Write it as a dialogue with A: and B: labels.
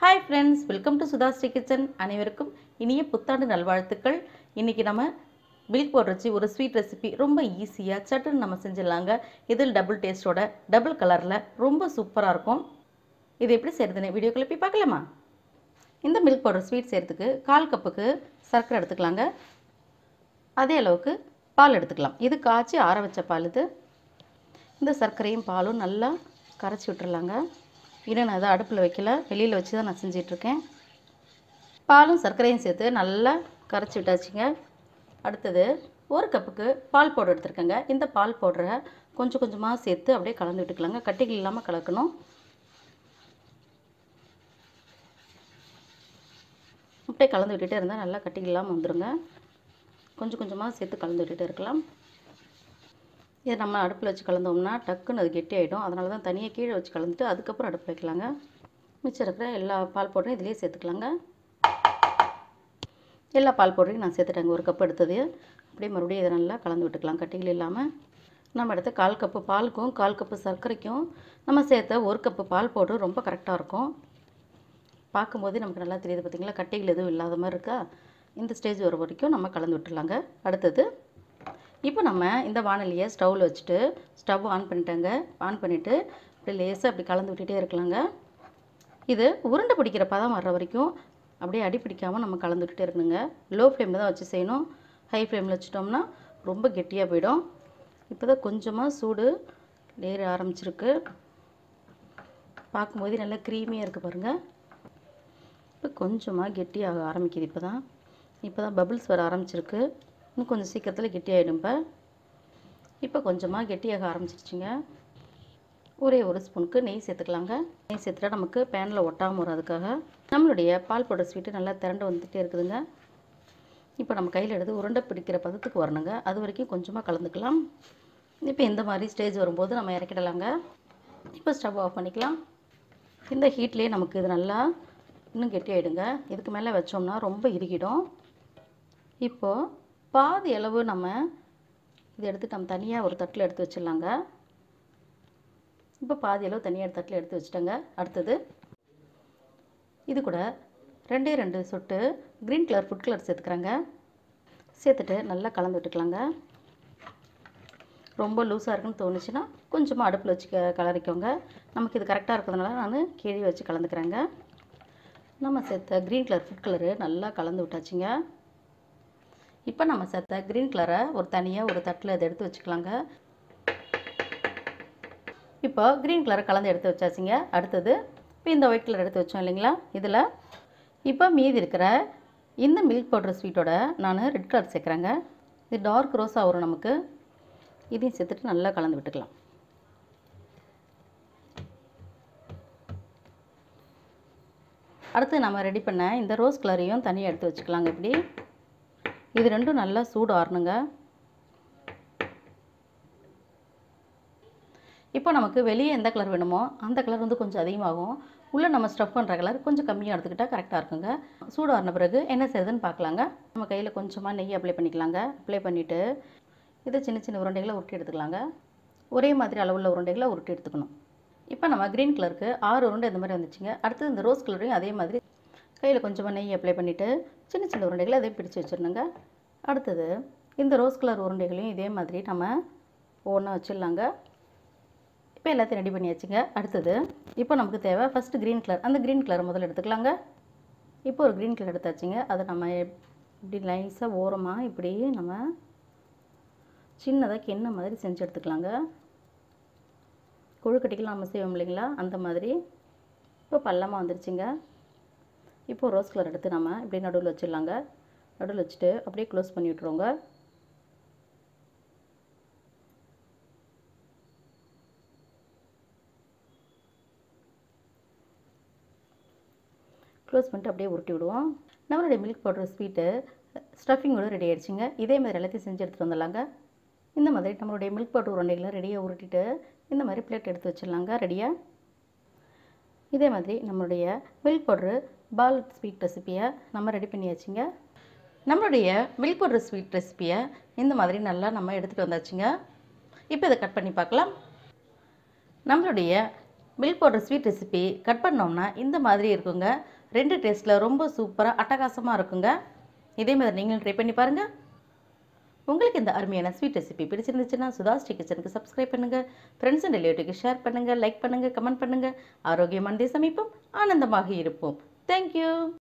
A: hi friends welcome to Sudha Sri kitchen அனைவருக்கும் இனிய புத்தாண்டு நல்வாழ்த்துக்கள் இன்றைக்கி நம்ம மில்க் பவுடர் வச்சு ஒரு ஸ்வீட் ரெசிபி ரொம்ப ஈஸியாக சட்டுன்னு நம்ம செஞ்சிடலாங்க இதில் டபுள் டேஸ்ட்டோட டபுள் கலரில் ரொம்ப சூப்பராக இருக்கும் இது எப்படி செய்கிறதுன்னு வீடியோக்குள்ளே போய் பார்க்கலாமா இந்த மில்க் பவுடர் ஸ்வீட் செய்கிறதுக்கு கால் கப்புக்கு சர்க்கரை எடுத்துக்கலாங்க அதே அளவுக்கு பால் எடுத்துக்கலாம் இது காய்ச்சி ஆற வச்ச பால் இது இந்த சர்க்கரையும் பாலும் நல்லா கரைச்சி விட்டுறலாங்க இன்னும் நான் அதை அடுப்பில் வைக்கல வெளியில் வச்சு தான் நான் செஞ்சிட்ருக்கேன் பாலும் சர்க்கரையும் சேர்த்து நல்லா கரைச்சி விட்டாச்சுங்க அடுத்தது ஒரு கப்புக்கு பால் பவுடர் எடுத்துருக்கேங்க இந்த பால் பவுடரை கொஞ்சம் கொஞ்சமாக சேர்த்து அப்படியே கலந்து விட்டுக்கலாங்க கட்டிகள் இல்லாமல் கலக்கணும் அப்படியே கலந்து விட்டுட்டே இருந்தால் நல்லா கட்டிகள் இல்லாமல் வந்துடுங்க கொஞ்சம் கொஞ்சமாக சேர்த்து கலந்து விட்டுட்டே இருக்கலாம் இதை நம்ம அடுப்பில் வச்சு கலந்தோம்னா டக்குன்னு அது கெட்டி ஆகிடும் அதனால தான் தனியாக கீழே வச்சு கலந்துட்டு அதுக்கப்புறம் அடுப்பில் வைக்கலாங்க மிச்சம் இருக்கிற எல்லா பால் பவுடரையும் இதிலே சேர்த்துக்கலாங்க எல்லா பால் பவுடரையும் நான் சேர்த்துட்டேங்க ஒரு கப் எடுத்தது அப்படியே மறுபடியும் இதை நல்லா கலந்து விட்டுக்கலாம் கட்டிகள் இல்லாமல் நம்ம எடுத்த கால் கப்பு பாலுக்கும் கால் கப்பு சர்க்கரைக்கும் நம்ம சேர்த்த ஒரு கப்பு பால் பவுடர் ரொம்ப கரெக்டாக இருக்கும் பார்க்கும்போதே நமக்கு நல்லா தெரியுது பார்த்திங்களா கட்டிகள் எதுவும் இல்லாத மாதிரி இருக்கா இந்த ஸ்டேஜ் வர வரைக்கும் நம்ம கலந்து விட்டுலாங்க அடுத்தது இப்போ நம்ம இந்த வானலியை ஸ்டவ்வில் வச்சுட்டு ஸ்டவ் ஆன் பண்ணிட்டேங்க ஆன் பண்ணிவிட்டு இப்படி லேசாக அப்படி கலந்து விட்டுட்டே இருக்கலாங்க இது உருண்டை பிடிக்கிற பதம் வர்ற வரைக்கும் அப்படியே அடி பிடிக்காமல் நம்ம கலந்து விட்டுட்டே இருக்கணுங்க லோ ஃப்ளேமில் தான் வச்சு செய்யணும் ஹை ஃப்ளேமில் வச்சிட்டோம்னா ரொம்ப கெட்டியாக போயிடும் இப்போ தான் கொஞ்சமாக சூடு ஏற ஆரம்பிச்சிருக்கு பார்க்கும்போது நல்லா க்ரீமியாக இருக்குது பாருங்கள் இப்போ கொஞ்சமாக கெட்டியாக ஆரம்பிக்குது இப்போ தான் இப்போ தான் பபிள்ஸ் வர ஆரம்பிச்சிருக்கு இன்னும் கொஞ்சம் சீக்கிரத்தில் கெட்டியாகிடும் இப்போ இப்போ கொஞ்சமாக கெட்டியாக ஆரம்பிச்சிருச்சுங்க ஒரே ஒரு ஸ்பூனுக்கு நெய் சேர்த்துக்கலாங்க நெய் சேர்த்துட்டா நமக்கு பேனில் ஒட்டாமல் வரும் அதுக்காக நம்மளுடைய பால் பவுடர் ஸ்வீட்டு நல்லா திரண்டு வந்துகிட்டே இருக்குதுங்க இப்போ நம்ம கையில் எடுத்து உருண்டை பிடிக்கிற பதத்துக்கு வரணுங்க அது வரைக்கும் கொஞ்சமாக கலந்துக்கலாம் இப்போ இந்த மாதிரி ஸ்டேஜ் வரும்போது நம்ம இறக்கிடலாங்க இப்போ ஸ்டவ் ஆஃப் பண்ணிக்கலாம் இந்த ஹீட்லேயே நமக்கு இது நல்லா இன்னும் கெட்டியாயிடுங்க இதுக்கு மேலே வச்சோம்னா ரொம்ப இறுகிடும் இப்போது பாதி அளவு நம்ம இதை எடுத்து நம்ம தனியாக ஒரு தட்டில் எடுத்து வச்சிடலாங்க இப்போ பாதி அளவு தனியாக தட்டில் எடுத்து வச்சுட்டேங்க அடுத்தது இது கூட ரெண்டே ரெண்டு சொட்டு க்ரீன் கலர் ஃபுட் கலர் சேர்த்துக்கிறேங்க சேர்த்துட்டு நல்லா கலந்து விட்டுக்கலாங்க ரொம்ப லூஸாக இருக்குன்னு தோணுச்சுன்னா கொஞ்சமாக அடுப்பில் வச்சு க கலரிக்கோங்க நமக்கு இது கரெக்டாக இருக்கிறதுனால நான் கீழே வச்சு கலந்துக்கிறேங்க நம்ம சேர்த்த க்ரீன் கலர் ஃபுட் கலரு நல்லா கலந்து விட்டாச்சுங்க இப்போ நம்ம சேர்த்த க்ரீன் கலரை ஒரு தனியாக ஒரு தட்டில் இதை எடுத்து வச்சுக்கலாங்க இப்போ க்ரீன் கலரை கலந்து எடுத்து வச்சாச்சுங்க அடுத்தது இப்போ இந்த ஒயிட் கலர் எடுத்து வச்சோம் இல்லைங்களா இதில் இப்போ மீதி இருக்கிற இந்த மில்க் பவுடர் ஸ்வீட்டோட நான் ரெட் கலர் சேர்க்குறேங்க இது டார்க் ரோஸாக வரும் நமக்கு இதையும் சேர்த்துட்டு நல்லா கலந்து விட்டுக்கலாம் அடுத்து நம்ம ரெடி பண்ண இந்த ரோஸ் கலரையும் தனியாக எடுத்து வச்சுக்கலாங்க இப்படி இது ரெண்டும் நல்லா சூடு ஆறணுங்க இப்போ நமக்கு வெளியே எந்த கலர் வேணுமோ அந்த கலர் வந்து கொஞ்சம் அதிகமாகும் உள்ளே நம்ம ஸ்டஃப் பண்ணுற கலர் கொஞ்சம் கம்மியாக எடுத்துக்கிட்டால் கரெக்டாக இருக்குங்க சூடு ஆறின பிறகு என்ன செய்யுதுன்னு பார்க்கலாங்க நம்ம கையில் கொஞ்சமாக நெய் அப்ளை பண்ணிக்கலாங்க அப்ளை பண்ணிவிட்டு இதை சின்ன சின்ன உருண்டைகளை உருட்டி எடுத்துக்கலாங்க ஒரே மாதிரி அளவுள்ள உருண்டைகளை உருட்டி எடுத்துக்கணும் இப்போ நம்ம க்ரீன் கலருக்கு ஆறு உருண்டை இந்த மாதிரி வந்துச்சுங்க அடுத்தது இந்த ரோஸ் கலரையும் அதே மாதிரி கையில் கொஞ்சமாக நெய் அப்ளை பண்ணிவிட்டு சின்ன சின்ன உருண்டைகளை அதே பிடிச்சி வச்சிடணுங்க அடுத்தது இந்த ரோஸ் கலர் உருண்டைகளையும் இதே மாதிரி நம்ம ஒவ்வொன்றா வச்சிடலாங்க இப்போ எல்லாத்தையும் ரெடி பண்ணியாச்சுங்க அடுத்தது இப்போ நமக்கு தேவை ஃபஸ்ட்டு க்ரீன் கலர் அந்த க்ரீன் கலரை முதல்ல எடுத்துக்கலாங்க இப்போ ஒரு க்ரீன் கலர் எடுத்தாச்சுங்க அதை நம்ம இப்படி லைஸாக ஓரமாக இப்படி நம்ம சின்னதாக கிண்ண மாதிரி செஞ்சு எடுத்துக்கலாங்க கொழுக்கட்டிக்கெலாம் நம்ம செய்வோம் இல்லைங்களா அந்த மாதிரி இப்போ பள்ளமாக வந்துருச்சுங்க இப்போ ரோஸ் கலர் எடுத்து நம்ம இப்படி நடுவில் வச்சிடலாங்க நடுவில் வச்சுட்டு அப்படியே க்ளோஸ் பண்ணி விட்ருவோங்க க்ளோஸ் பண்ணிட்டு அப்படியே உருட்டி விடுவோம் நம்மளுடைய மில்க் பவுடர் ஸ்வீட்டு ஸ்டஃபிங்கோட ரெடி ஆகிடுச்சிங்க இதே மாதிரி எல்லாத்தையும் செஞ்சு எடுத்துகிட்டு வந்துடலாங்க இந்த மாதிரி நம்மளுடைய மில்க் பவுடர் உருண்டைகளை ரெடியாக உருட்டிட்டு இந்த மாதிரி பிளேட் எடுத்து வச்சிடலாங்க ரெடியாக இதே மாதிரி நம்மளுடைய மில்க் பவுட்ரு பால் ஸ்வீட் ரெசிப்பியை நம்ம ரெடி பண்ணியாச்சுங்க நம்மளுடைய மில்க் பவுடர் ஸ்வீட் ரெசிப்பியை இந்த மாதிரி நல்லா நம்ம எடுத்துகிட்டு வந்தாச்சுங்க இப்போ இதை கட் பண்ணி பார்க்கலாம் நம்மளுடைய milk powder sweet recipe cut பண்ணோம்னா இந்த மாதிரி இருக்குங்க ரெண்டு டேஸ்ட்டில் ரொம்ப சூப்பராக அட்டகாசமாக இருக்குங்க இதே மாதிரி நீங்களும் ட்ரை பண்ணி பாருங்கள் உங்களுக்கு இந்த அருமையான ஸ்வீட் ரெசிபி பிடிச்சிருந்துச்சுன்னா சுதாஸ்ரீ கிச்சனுக்கு சப்ஸ்கிரைப் பண்ணுங்கள் ஃப்ரெண்ட்ஸ் அண்ட் ரிலேட்டிவ்க்கு ஷேர் பண்ணுங்கள் லைக் பண்ணுங்கள் கமெண்ட் பண்ணுங்கள் ஆரோக்கியமான சமைப்போம் ஆனந்தமாக இருப்போம் தேங்க்யூ